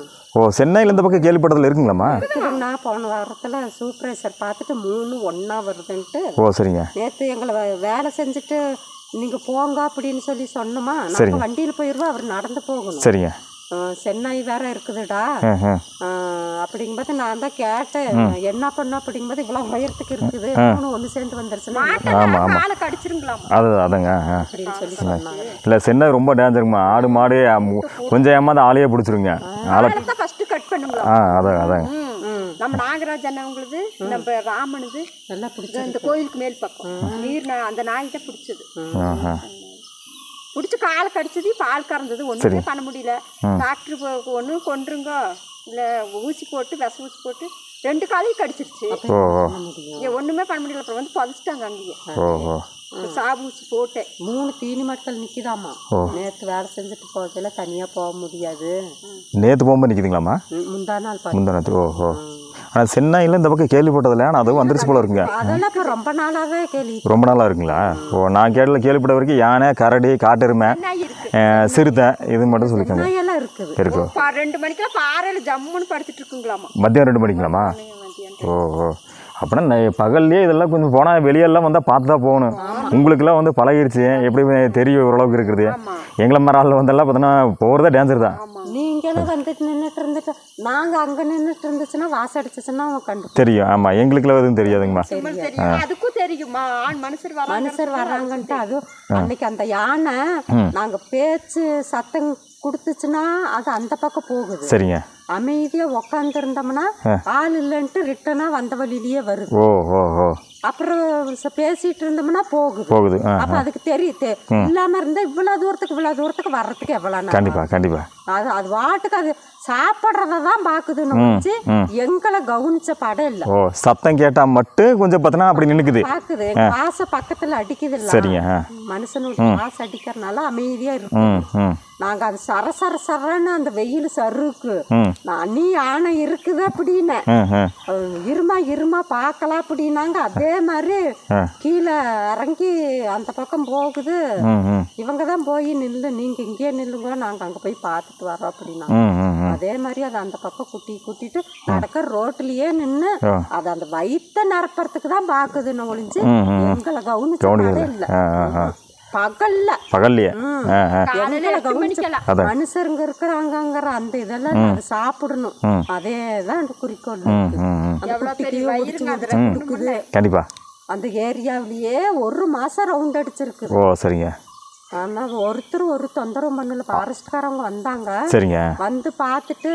ஓ சென்னையில் இந்த பக்கம் கேள்விப்பட்டதில் இருக்குங்களாம்மா இருக்குதுன்னா போன வாரத்துல சூப்பர்வைசர் பார்த்துட்டு மூணு ஒண்ணா வருதுன்ட்டு ஓ சரிங்க நேத்து எங்களை வே- வேலை செஞ்சுட்டு நீங்க போங்க அப்படின்னு சொல்லி சொன்னோமா நம்ம வண்டியில போயிருவோம் அவர் நடந்து போகணும் சரிங்க ஆ, சென்னாய் வேற இருக்குதுடா ஆ ஆ ஆ, அப்படிங்கும்போது நான் தான் கேட்டேன் என்ன பண்ண அப்படிங்கும்போது இவ்வளவு உயரத்துக்கு இருக்குது மூணு ஒண்ணு சேர்ந்து வந்துருச்சுன்னா மாட்டை காலை கடிச்சிருங்களாம் அது அதாங்க ஆ அப்படின்னு சொல்லி சொன்னாங்க இல்லை சென்னை ரொம்ப டேஞ்சருங்கம்மா ஆடு மாடு ஆ, மு- கொஞ்சம் ஏமாந்து ஆளையே பிடிச்சிருங்க ஆளை தான் ஃபர்ஸ்ட் கட் பண்ணுங்களா ஆ அதாங்க அதாங்க ம். நம்ம நாகராஜ் அண்ணவங்களுது நம்ம ராமனுது நல்லா பிடிச்சி இந்த கோயிலுக்கு மேல் பக்கம் நீர் நா- அந்த நாய் தான் பிடிச்சது ஆ ஆ பிடிச்சி காலை கடிச்சது பால் கறந்தது ஒன்றுமே பண்ண முடியல டாக்டர் ஒன்று கொன்றுங்க இல்லை ஊசி போட்டு விச ஊசி போட்டு ரெண்டு காலையும் கடிச்சிருச்சு ஓ ஓ ஏன் ஒன்றுமே பண்ண முடியல அப்புறம் வந்து புதைச்சிட்டாங்க அங்கேயே ஓ ஓ அப்புறம் சாவு ஊசி போட்டேன் மூணு தீனி மக்கள் நிக்குதாமா நேத்து வேலை செஞ்சுட்டு போறதுல தனியா போக முடியாது நேற்று போகும்போது நிற்கிதுங்களாம்மா ம், முந்தா நாள் பாரு முந்தானத்து ஓ ஓ ஆனால் சென்னையில் இந்த பக்கம் கேள்விப்பட்டதில்ல ஆனால் அதுவும் வந்துருச்சு போல இருக்குங்க அதெல்லாம் இப்ப ரொம்ப நாளாவே கேள்வி ரொம்ப நாளாக இருக்குங்களா ஓ நான் கேட்டல கேள்விப்பட்ட வரைக்கும் யானை கரடி காட்டெருமை நாய் இருக்கு அஹ், சிறுத்தை இது மட்டும் சொல்லிக்கோங்க நாயெல்லாம் இருக்குது இருக்கும் பா- ரெண்டு மணிக்கெல்லாம் பாறையில் ஜம்முன்னு படுத்துட்டு இருக்குங்களாமா மதியம் ரெண்டு மணிக்கலாமா மதியம் ஓ ஓ அப்படின்னா நை- பகல்லையே இதெல்லாம் கொஞ்சம் போனால் வெளியெல்லாம் வந்தால் பார்த்து தான் போகணும் உங்களுக்கெல்லாம் வந்து பழகிருச்சு எப்படி தெரியும் ஓரளவுக்கு இருக்கிறது எங்களை மாதிரி ஆள் வந்தெல்லாம் பார்த்தோன்னா போகிறதா டேஞ்சர் தான் நீங்களும் வந்துட்டு நின்றுட்டு இருந்துட்டு நாங்க அங்க நின்றுட்டு இருந்துச்சுன்னா வாசம் அடிச்சுச்சுன்னா அவன் கண்டு தெரியும் ஆமாம் எங்களுக்கெல்லாம் எதுவும் தெரியாதுங்கம்மா தெரியும் அதுக்கும் தெரியுமா ஆண் மனுஷர் வர மனுஷர் வர்றாங்கன்ட்டு அதுவும் அன்னைக்கு அந்த யானை நாங்க பேச்சு சத்தம் கொடுத்துச்சுன்னா அது அந்த பக்கம் போகுது சரிங்க அமைதியா உக்காந்து இருந்தோம்னா ஆள் இல்லைன்ட்டு ரிட்டனா வந்த வழியிலேயே வருது ஓ ஓ ஓ அப்புறம் ச- பேசிட்டு இருந்தோம்னா போகுது போகுது ஆ அப்ப அதுக்கு தெரியும் தெ- இல்லாம இருந்தா இவ்வளவு தூரத்துக்கு இவ்வளவு தூரத்துக்கு வர்றதுக்கு எவ்வளவு நேரம் கண்டிப்பாக கண்டிப்பாக அது அது வாட்டுக்கு அது சாப்பிட்றத தான் பாக்குதுன்னு முடிஞ்சு எங்களை கவனிச்ச படம் இல்ல ஓ சத்தம் கேட்டால் மட்டும் கொஞ்சம் பார்த்தோன்னா அப்படி நின்றுக்குது பாக்குது எங்க வாச பக்கத்துல அடிக்குது இல்ல சரிங்க ஆ மனுஷனுடைய வாசம் அடிக்கிறனால அமைதியா இருக்கும் ம் ம் நாங்க அது சர சர சரன்னு அந்த வெயில் சருக்கு ம் நான் நீ யானை இருக்குது அப்படின்னு ம் ம் அஹ் இருமா இருமா பார்க்கலாம் அப்படின்னாங்க அதே மாதிரி கீழே இறங்கி அந்த பக்கம் போகுது ம் ம் இவங்க தான் போய் நில்லு நீங்க இங்கேயே நில்லுங்க நாங்க அங்க போய் பார்த்துட்டு வரோம் அப்படின்னா ம் ம் ம் அதே மாதிரி அது அந்த பக்கம் குட்டி கூட்டிட்டு நடக்க ரோட்லயே நின்னு ஆ. அது அந்த வயித்த நிரப்புறதுக்கு தான் பாக்குதுன்னு ஒளிஞ்சு ம், ம். எங்களை கவனிச்ச கவனிக்கிறது இல்ல ஆ ஆ ஆ பகல்ல பகல்லையே ஆ ஆ காலையில எங்களை எட்டு கவனிச்ச மணிக்கெல்லாம் அதான். மனுஷருங்க இருக்கிறாங்கங்கிற அந்த இதெல்லாம் அது சாப்பிடணும் அதேதான் அந்த குறிக்கோள் ம் இருக்கு. ம் ம் அந்த எவ்வளோ குட்டிக்கு பெரிய ஒடிச்சு வயிறுங்க ஒடிச்சு அதில் கொடுக்குது கண்டிப்பாக அந்த ஏரியாவிலேயே ஒரு மாசம் ரவுண்ட் அடிச்சிருக்கு ஓ சரிங்க ஆனா ஒருத்தர் ஒரு தொந்தரவு பண்ணல ஃபாரஸ்ட்காரவங்க வந்தாங்க சரிங்க வந்து பார்த்துட்டு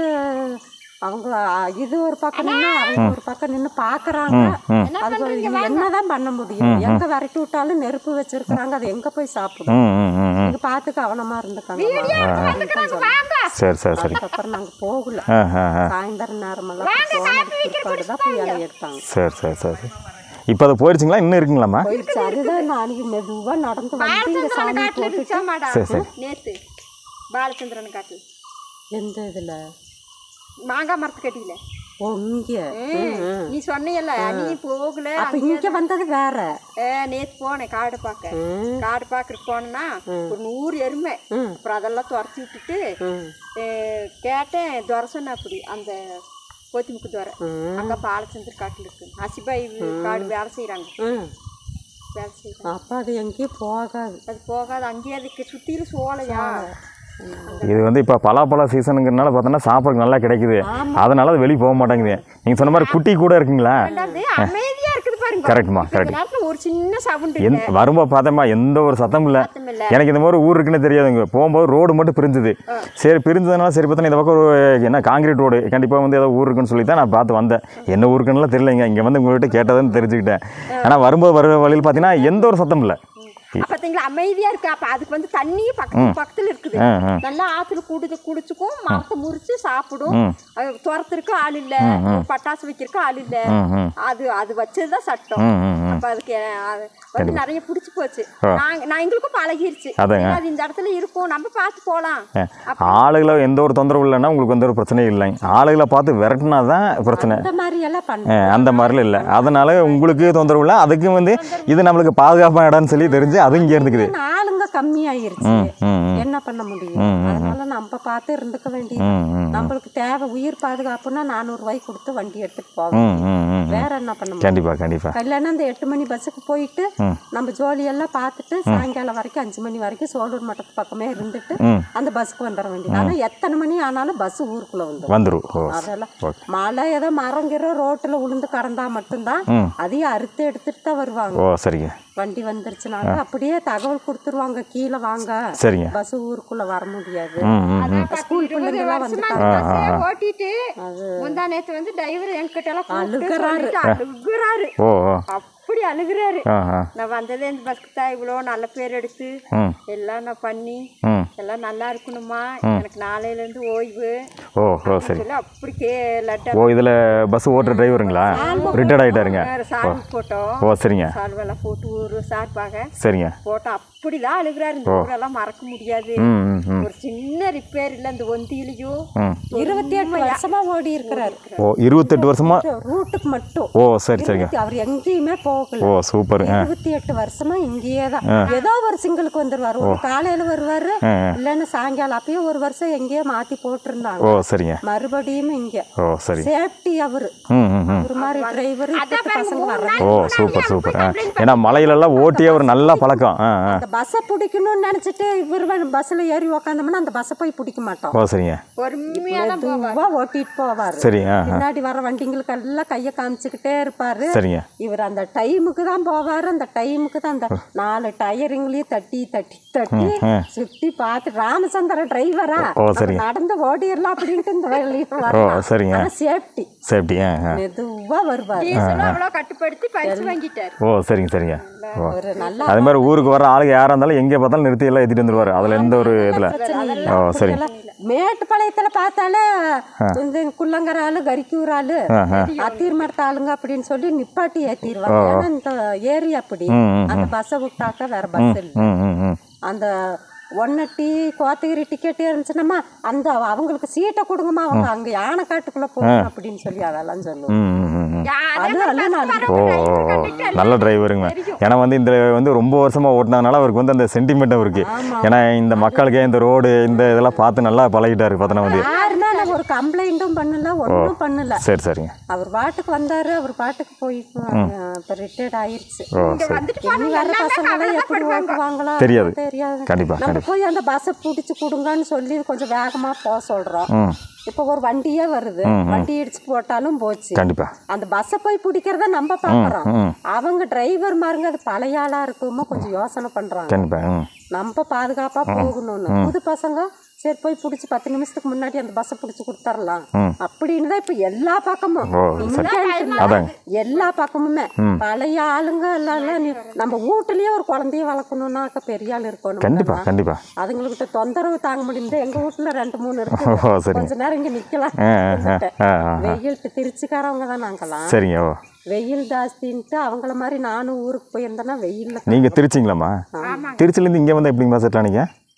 அவங்க அ, இது ஒரு பக்கம் நின்று அவங்க ஒரு பக்கம் நின்று பாக்குறாங்க அது ஒரு- இது என்னதான் பண்ண முடியும் எங்க விரட்டி விட்டாலும் நெருப்பு வச்சிருக்கிறாங்க அது எங்க போய் சாப்பிடும் ம் ம் ம் ம் நீங்க பார்த்து கவனமா இருந்துக்காங்க சரி சரி சரி அதுக்கப்புறம் நாங்க போகல ஆ ஆ ஆ சாயந்தரம் நேரமெல்லாம் போனதுக்கு பிற்பாடு தான் போய் இலை எடுத்தாங்க சரி சரி சரி சரி இப்போ அது போயிடுச்சுங்களா இன்னும் இருக்குங்களாம்மா போயிடுச்சு அதுதான் நான் அன்னைக்கு மெதுவா நடந்து வந்து இங்க சாமி காட்டில் போட்டுட்டு இருந்துச்சா மாடா சரி சரி நேத்து பாலச்சந்திரன் காட்டில் எந்த இதுல மாங்காய் மரத்து கட்டியில ஓ இங்க நீ சொன்னியல்ல நீ போகல அப்ப இங்க வந்தது வேற ஏ, நேத்து போனேன் காடு பார்க்க ம். காடு பார்க்கறதுக்கு போனேன்னா ஒரு நூறு எருமை அப்புறம் அதெல்லாம் துரத்தி விட்டுட்டு ம். ஏ, கேட்டேன் துரை சொன்ன அப்படி அந்த கோத்திமுக்கு துறை ம். அங்க பாலச்சந்தர் காட்டுல இருக்கு அசிபாய் காடு வேலை செய்யறாங்க ம். வேலை செய்யறாங்க அப்ப அது எங்கேயும் போகாது அது போகாது அங்கேயே அதுக்கு சுத்தியில சோலையா இது வந்து இப்போ பலாப்பழ சீசனுங்கிறனால பார்த்தோன்னா சாப்பாடு நல்லா கிடைக்குது அதனால அது வெளியே போக மாட்டேங்குது நீங்கள் சொன்ன மாதிரி குட்டி கூட இருக்குங்களா ரெண்டாவது அமைதியா இருக்குது பாருங்க கரெக்ட்மா இந்த கரெக்ட் நேரத்துல ஒரு சின்ன சவுண்ட் எந் வரும்போது பார்த்தேம்மா எந்த ஒரு சத்தம் இல்லை சத்தம் இல்ல எனக்கு இந்த மாதிரி ஊர் இருக்குன்னு தெரியாதுங்க போகும்போது ரோடு மட்டும் பிரிஞ்சுது சரி பிரிஞ்சதுனால சரி பார்த்தா இந்த பக்கம் ஒரு என்ன காங்கிரீட் ரோடு கண்டிப்பாக வந்து ஏதோ ஊர் இருக்குன்னு சொல்லி தான் நான் பார்த்து வந்தேன் என்ன ஊருக்குன்னுலாம் தெரியலைங்க இங்கே வந்து உங்கள்கிட்ட கேட்டதுன்னு தெரிஞ்சுக்கிட்டேன் ஆனால் வரும்போது வர வழியில் பார்த்தீங்கன்னா எந்த ஒரு சத்தம் இல்லை பாத்தீங்களா அமைதியா இருக்கு அப்ப அதுக்கு வந்து தண்ணியும் பக்கத்து பக்கத்துல இருக்குது ஆ ஆ நல்லா ஆத்துல குடிச்சு குடிச்சுக்கும் மரத்தை முறிச்சு சாப்பிடும் ம். அது துரத்துறதுக்கு ஆள் இல்ல பட்டாசு வைக்கிறதுக்கு ஆள் இல்ல ம் ம் அது அது வச்சதுதான் சட்டம் ம் ம் ம் அப்ப அதுக்கு அது வந்து நிறைய பிடிச்சு போச்சு ஆ. நாங்க நான் எங்களுக்கும் பழகிருச்சு அதாங்க. அது இந்த இடத்துல இருக்கும் நம்ம பார்த்து போலாம் ஆளுகளை எந்த ஒரு தொந்தரவு இல்லைன்னா உங்களுக்கு எந்த ஒரு பிரச்சனையும் இல்லைங்க ஆளுகளை பார்த்து விரட்டினா தான் பிரச்சனை இந்த மாதிரி எல்லாம் பண்ண ஆ, அந்த மாதிரிலாம் இல்லை அதனால உங்களுக்கு தொந்தரவு இல்லை அதுக்கும் வந்து இது நம்மளுக்கு பாதுகாப்பான இடம்னு சொல்லி தெரிஞ்சு அதுவும் இங்கே இருந்துக்குது ஆளுங்க கம்மியாயிருச்சு ம் ம் ம் என்ன பண்ண முடியும் அதனால நம்ம பார்த்து இருந்துக்க வேண்டியது ம் ம் நம்மளுக்கு தேவை உயிர் பாதுகாப்புன்னா நானூறு ரூபாய் கொடுத்து வண்டி எடுத்துட்டு போவோம் ம் ம் ம் வேற என்ன பண்ண முடியும் கண்டிப்பாக கண்டிப்பாக கல்யாணம் அந்த எட்டு மணி பஸ்ஸுக்கு போயிட்டு நம்ம ஜோலியெல்லாம் பார்த்துட்டு சாயங்காலம் வரைக்கும் அஞ்சு மணி வரைக்கும் சோழூர் மட்டத்து பக்கமே இருந்துட்டு ம். அந்த பஸ்ஸுக்கு வந்துட வேண்டியது ஆனால் எத்தனை மணி ஆனாலும் பஸ் ஊருக்குள்ள வந்துடும் வந்துடும் ஓ அதெல்லாம் ஓகே மழை ஏதோ மரங்கிற ரோட்டில் உளுந்து கடந்தா மட்டும்தான் ம். அதையும் அறுத்து எடுத்துட்டு தான் வருவாங்க ஓ சரிங்க வண்டி வந்துருச்சுனாங்க அப்படியே தகவல் கொடுத்துருவாங்க கீழே வாங்க சரிங்க பஸ் ஊருக்குள்ள வர முடியாது ம் ம் ம் ஸ்கூல் பிள்ளைங்களாம் வருஷமா வந்துட்டாங்க அந்த பஸ்ஸை ஓட்டிட்டு முந்தா நேத்து வந்து டிரைவர் என்கிட்ட எல்லாம் கூப்பிட்டு அழுகுறாரு. சொல்லிட்டு அழுகுறாரு ஓ ஓ அப்படி அழுகுறாரு ஆ ஆ நான் வந்ததே இந்த பஸ்க்கு தான் இவ்வளோ நல்ல பேர் எடுத்து ம் எல்லாம் நான் பண்ணி ம் எல்லாம் நல்லா இருக்கணுமா எனக்கு நாளையில இருந்து ஓய்வு ஓ ஓ சரி சொல்லி அப்படி கே லெட்டர் ஓ இதில் பஸ் ஓட்டுற டிரைவருங்களா ரிட்டையர்ட் ஆகிட்டாருங்க சால்வு போட்டோம் ஓ சரிங்க சால்வெல்லாம் போட்டு ஊர் சார்பாக சரிங்க போட்டோம் அப்படிதான் அழுகுறாரு இந்த ஊரெல்லாம் மறக்க முடியாது ம் ம் ம் ஒரு சின்ன ரிப்பேர் இல்லை இந்த ஒந்தியிலையும் ம் இருபத்தி எட்டு வருஷமா ஓடி இருக்கிறாரு ஓ இருபத்தெட்டு வருஷமா ரூட்டுக்கு மட்டும் ஓ சரி சரிங்க இருபத்தி- அவர் எங்கேயுமே போகல ஓ சூப்பர் ஆ இருபத்தி எட்டு வருஷமா இங்கேயே தான் ஏதோ ஒரு சிங்கிளுக்கு வந்துருவாரு ஒரு காலையில வருவாரு ஆ, இல்லைன்னா சாயங்காலம் அப்பயும் ஒரு வருஷம் எங்கேயோ மாத்தி போட்டிருந்தாங்க ஓ சரிங்க மறுபடியும் இங்க ஓ சரி சேஃப்டி அவரு ம் ம் ம் ஒரு மாதிரி டிரைவர் பசங்க வர்றாங்க ஓ சூப்பர் சூப்பர் ஆ ஏன்னா மலையிலலாம் ஓட்டியே ஒரு நல்ல பழக்கம் ஆ ஆ அந்த பஸ்ஸை பிடிக்கணும்னு நினைச்சிட்டு இவர் பஸ்ஸில் ஏறி உக்காந்தோம்னா அந்த பஸ்ஸை போய் பிடிக்க மாட்டோம் ஓ சரிங்க பொறுமையா தான் மெதுவா ஓட்டிட்டு போவாரு சரி ஆ பின்னாடி வர வண்டிங்களுக்கு எல்லாம் கையை காமிச்சுக்கிட்டே இருப்பாரு சரிங்க இவர் அந்த டைமுக்கு தான் போவாரு அந்த டைமுக்கு தான் அந்த நாலு டயருங்களையும் தட்டி தட்டி தட்டி சுத்தி பார்த்து ராமச்சந்திர டிரைவரா ஓ, சரிங்க. நடந்து ஓடிடலாம் அப்படின்ட்டு இந்த வழியில ஓ வரலாம் சரிங்க ஆனா சேஃப்டி சேஃப்டி ஆ ஆ மெதுவா வருவார் டீசலும் அவ்வளோ கட்டுப்படுத்தி பரிசு வாங்கிட்டாரு ஓ சரிங்க சரிங்க ஓ ஒரு நல்ல அதே மாதிரி ஊருக்கு வர ஆளுங்க யாராக இருந்தாலும் எங்கே பார்த்தாலும் நிறுத்தி எல்லாம் ஏற்றிட்டு வந்துருவாரு அதில் எந்த ஒரு இதில் ஓ சரி மேட்டுப்பாளையத்துல பார்த்தாலே இந்த குள்ளங்கர ஆளு கரிக்கூர் ஆளு அத்தீர் மரத்த ஆளுங்க அப்படின்னு சொல்லி நிப்பாட்டி ஏத்திடுவாங்க ஏன்னா இந்த ஏரியா அப்படி ம், ம், அந்த பஸ்ஸை விட்டாக்க வேற பஸ் இல்லை ம் ம் ம் அந்த ஒன்னட்டி கோத்தகிரி டிக்கெட் இருந்துச்சுன்னம்மா அந்த அவங்களுக்கு சீட்டை கொடுங்கம்மா அவங்க அங்க யானை காட்டுக்குள்ள போகணும் அப்படின்னு சொல்லி அதெல்லாம் சொல்லுவோம் ம் ம் ம் ம் அது அல்ல நான் ஓ ஓ ஓ நல்ல டிரைவருங்க ஏன்னா வந்து இந்த வந்து ரொம்ப வருஷமா ஓட்டினதுனால அவருக்கு வந்து அந்த சென்டிமெண்ட் இருக்கு ஏன்னா இந்த மக்களுக்கே இந்த ரோடு இந்த இதெல்லாம் பார்த்து நல்லா பழகிட்டாரு பார்த்தோன்னா வந்து யாருமே நான் ஒரு கம்ப்ளைண்ட்டும் பண்ணல ஒன்றும் பண்ணல சரி சரிங்க அவர் பாட்டுக்கு வந்தாரு அவர் பாட்டுக்கு போய் இப்போ ரிட்டையர்ட் ஆயிருச்சு ஓ சரி வந்துட்டு இனி வர பசங்களாம் எப்படி ஓட்டுவாங்களோ தெரியாது. தெரியாது கண்டிப்பா நம்ம போய் அந்த பஸ்ஸை பிடிச்சி கொடுங்கன்னு சொல்லி கொஞ்சம் வேகமா போக சொல்றோம் ம் இப்போ ஒரு வண்டியே வருது வண்டி இடிச்சு போட்டாலும் போச்சு கண்டிப்பா அந்த பஸ்ஸை போய் பிடிக்கிறத நம்ம பாக்குறோம் ம். அவங்க டிரைவர் மாருங்க அது பழைய ஆளா இருக்குமோ கொஞ்சம் யோசனை பண்றாங்க கண்டிப்பா ம் நம்ம பாதுகாப்பா போகணும்னு புது பசங்க சரி போய் பிடிச்சி பத்து நிமிஷத்துக்கு முன்னாடி அந்த பஸ்ஸை பிடிச்சி கொடுத்துடலாம் அப்படின்னு தான் இப்போ எல்லா பக்கமும் ஓ, இங்கேன்ட்டு இல்ல. அதாங்க. எல்லா பக்கமுமே பழைய ஆளுங்க எல்லாம் எல்லாம் நீ- நம்ம வீட்டுலயே ஒரு குழந்தைய வளர்க்கணும்னாக்க பெரிய ஆள் இருக்கணும் கண்டிப்பா கண்டிப்பா அதுங்கள்கிட்ட தொந்தரவு தாங்க முடியுது எங்க வீட்டுல ரெண்டு மூணு இருக்கு ஓ சரிங்க கொஞ்ச நேரம் இங்க நிக்கலாம் ஆ ஆ ஆ ஆ வெயில் திருச்சிக்காரவங்க தான் நாங்களாம் சரிங்க ஓ வெயில் ஜாஸ்தின்ட்டு அவங்கள மாதிரி நானும் ஊருக்கு போயிருந்தேன்னா வெயில்ல நீங்கள் திருச்சிங்களாம்மா திருச்சிலேருந்து இங்கே வந்து எப்படிங்கம்மா செட்டில் ஆனீங்க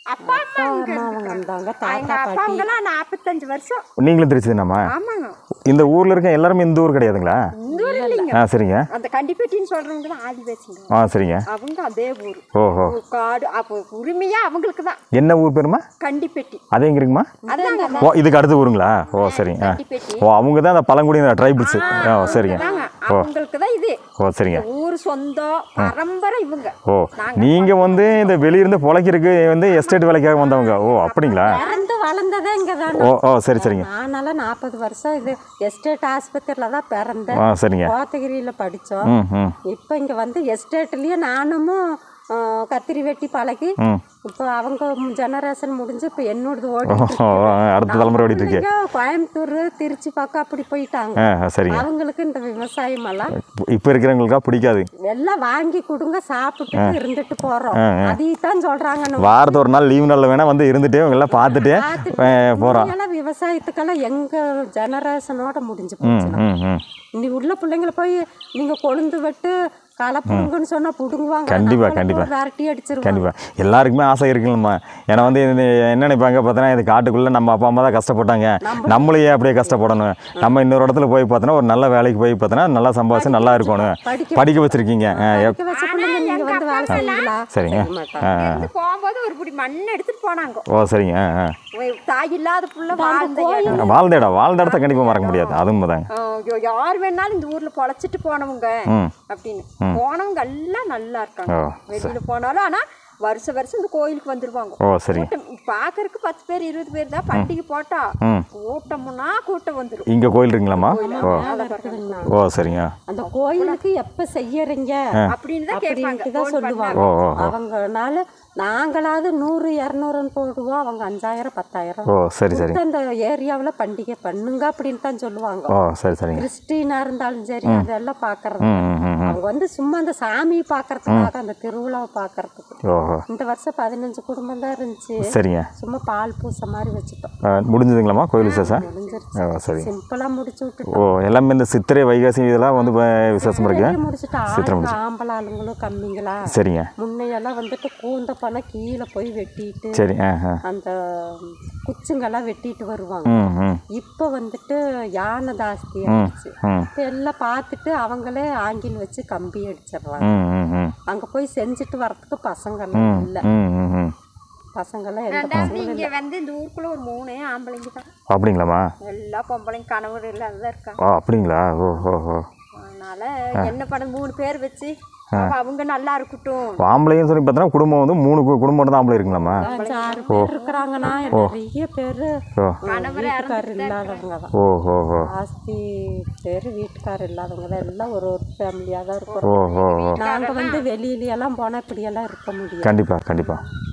அப்பா அம்மா இங்க அம்மா அவங்க வந்தாங்க எங்க தாத்தா அப்பா பாட்டி அவங்கெல்லாம் நாற்பத்தஞ்சு வருஷம் நீங்களும் திருச்சிதானாம்மா ஆமாங்க இந்த ஊரில் இருக்க எல்லாருமே இந்த ஊர் கிடையாதுங்களா இந்த ஊர் இல்லைங்க ஆ சரிங்க அந்த கண்டிப்பெட்டின்னு சொல்றவங்க தான் ஆதிவாசிங்க ஆ சரிங்க அவங்க அதே ஊர் ஓஹோ காடு அப்போ உரிமையா அவங்களுக்கு தான் என்ன ஊர் பேருமா கண்டிப்பெட்டி அது எங்க இருக்குமா அதாங்க ஓ இதுக்கு அடுத்த ஊருங்களா ஓ சரிங்க ஆ கண்டிப்பெட்டி ஓ அவங்க தான் அந்த பழங்குடியின ட்ரைபிள்ஸ் ஓ சரிங்க அதாங்க அவங்களுக்கு தான் இது ஓ சரிங்க ஊர் சொந்தம் பரம்பரை இவங்க ஓ நீங்கள் வந்து இந்த வெளியிருந்து பொழைக்கிறதுக்கு வந்து எஸ்டேட் வேலைக்காக வந்தவங்க ஓ அப்படிங்களா பிறந்து வளர்ந்ததே இங்கே தானே ஓ ஓ சரி சரிங்க நானெல்லாம் நாற்பது வருஷம் இது எஸ்டேட் ஆஸ்பத்திரியில் தான் பிறந்தேன் ஆ சரிங்க கோத்தகிரியில் படித்தோம் ம் ம் இப்போ இங்கே வந்து எஸ்டேட்லேயே நானும் ஆ, கத்திரி வெட்டி பழகி ம் இப்போ அவங்க ஜெனரேஷன் முடிஞ்சு இப்போ என்னோடது ஓடி ஓ அடுத்த தலைமுறை ஓடிட்டு இருக்கு இங்க கோயம்புத்தூர் திருச்சி பக்கம் அப்படி போயிட்டாங்க ஆ சரிங்க அவங்களுக்கு இந்த விவசாயம் எல்லாம் இப்போ இருக்கிறவங்களுக்கா பிடிக்காது எல்லாம் வாங்கி கொடுங்க சாப்பிட்டு இருந்துட்டு போறோம் அதைத்தான் சொல்றாங்க வாரத்து ஒரு நாள் லீவ் நாளில் வேணால் வந்து இருந்துட்டு இவங்க எல்லாம் பார்த்துட்டு போகிறோம் எல்லாம் விவசாயத்துக்கெல்லாம் எங்க ஜெனரேஷனோட முடிஞ்சு ம் போச்சு ம் ம் நீ உள்ள பிள்ளைங்கள போய் நீங்க கொழுந்து வெட்டு களை புடுங்குன்னு சொன்னா புடுங்குவாங்க கண்டிப்பா, நம்மளுக்கு கண்டிப்பா. ஒரு விரட்டி அடிச்சிருவாங்க கண்டிப்பாக எல்லாருக்குமே ஆசை இருக்குல்லம்மா ஏன்னா வந்து இது என்ன நினைப்பாங்க பார்த்தோன்னா இது காட்டுக்குள்ளே நம்ம அப்பா அம்மா தான் கஷ்டப்பட்டாங்க நம்மளும் ஏன் அப்படியே கஷ்டப்படணும் நம்ம இன்னொரு இடத்துல போய் பார்த்தோன்னா ஒரு நல்ல வேலைக்கு போய் பார்த்தோன்னா நல்லா சம்பாதிச்சு நல்லா இருக்கணும் படிக்க படிக்க வச்சிருக்கீங்க ஆ, எப்- படிக்க வச்ச பிள்ளைங்க நீங்க வந்து வேலை செய்வீங்களா சரிங்க செய்ய மாட்டாங்க. ஆ ஆ. இருந்து போகும்போது ஒரு பிடி மண் எடுத்துட்டு போனாங்க ஓ சரிங்க ஆ ஆ ஒரு தாய் இல்லாத புள்ள வாழ்ந்த இடம். வாழ்ந்த இடம் வாழ்ந்த இடத்த கண்டிப்பாக மறக்க முடியாது அதுவும் தாங்க ஆ, ஐயோ, யார் வேணாலும் இந்த ஊர்ல பொழைச்சிட்டு போனவங்க ம் அப்படின்னு போனவங்க எல்லாம் நல்லா இருக்காங்க ஓ, வெளியில போனாலும் ஆனா வருஷம் வருஷம் இந்த கோயிலுக்கு வந்துருவாங்க ஓ சரிங்க கூட்டம் பாக்குறதுக்கு பத்து பேர் இருபது பேர் தான் பண்டிகை போட்டா ம் கூட்டம்னா கூட்டம் வந்துரும் இங்கே கோயில் இருக்குங்களாம்மா ஓ வேலை இருக்குதுங்கண்ணா. ஓ சரிங்க அந்த கோயிலுக்கு எப்ப செய்யறீங்க அப்படின்னு தான் கேட்பாங்க அப்படின்ட்டு தான் சொல்லுவாங்க ஓ ஓ அவங்கனால நாங்களாவது நூறு இரநூறுன்னு போடுவோம் அவங்க அஞ்சாயிரம் பத்தாயிரம் ஓ சரி சரி கொடுத்து அந்த ஏரியாவில் பண்டிகை பண்ணுங்க அப்படின்னு தான் சொல்லுவாங்க ஓ சரி சரிங்க கிறிஸ்டினா இருந்தாலும் சரி அதெல்லாம் பார்க்கறது ம் ம் ம் ம் அவங்க வந்து சும்மா அந்த சாமியை பார்க்கறதுக்காக அந்த திருவிழாவை பார்க்கறதுக்கு ஓஹோ இந்த வருஷம் பதினஞ்சு குடும்பம் தான் இருந்துச்சு சரிங்க சும்மா பால் பூச மாதிரி வச்சுட்டோம் ஆ, முடிஞ்சதுங்களாம்மா கோயில் விசேஷம் முடிஞ்சிருச்சு ஓ சரி சிம்பிளா முடிச்சு விட்டுட்டோம் ஓ எல்லாமே இந்த சித்திரை வைகாசி இதெல்லாம் வந்து இப்போ விசேஷம் இருக்கு முடிச்சுட்டு ஆளுங்க ஆம்பளை ஆளுங்களும் கம்மிங்களா சரிங்க முன்னையெல்லாம் வந்துட்டு கூந்த பண்ண கீழே போய் வெட்டிட்டு சரி ஆ ஆ அந்த குச்சுங்கெல்லாம் வெட்டிட்டு வருவாங்க ம் ம் இப்போ வந்துட்டு யானை ஜாஸ்தி ஆயிடுச்சு ம் இப்போ எல்லாம் பார்த்துட்டு அவங்களே ஆங்கில் வச்சு கம்பி அடிச்சிடுறாங்க ம் ம் ம் அங்கே போய் செஞ்சுட்டு வரத்துக்கு பசங்கெல்லாம் இல்லை ம் ம் ம் பசங்கெல்லாம் எந்த ரெண்டாவது இங்க வந்து இந்த ஊருக்குள்ள ஒரு மூணே ஆம்பளைங்க தான் அப்படிங்களாம்மா எல்லா பொம்பளைங்க கணவர் இல்லாததான் இருக்காங்க ஓ அப்படிங்களா ஓ ஓ ஓ அதனால என்ன பண்ண மூணு பேர் வச்சு அவங்க நல்லா இருக்கட்டும் ஆம்பளைன்னு சொல்லி பார்த்தோன்னா குடும்பம் வந்து மூணு கு- குடும்பம் தான் ஆம்பளை இருக்குங்களாம்மா அஞ்சு ஆறு பேர் இருக்கிறாங்கன்னா நிறைய பேர் ஓ வீட்டுக்காரர் இல்லாதவங்க தான் ஓ ஓ ஓ ஜாஸ்தி பேர் வீட்டுக்காரர் இல்லாதவங்க தான் எல்லாம் ஒரு ஒரு ஃபேமிலியாக தான் ஓ இருக்கிறோம் ஓ ஓ நாங்கள் வந்து வெளியில எல்லாம் போனால் இப்படியெல்லாம் இருக்க முடியும் கண்டிப்பாக கண்டிப்பாக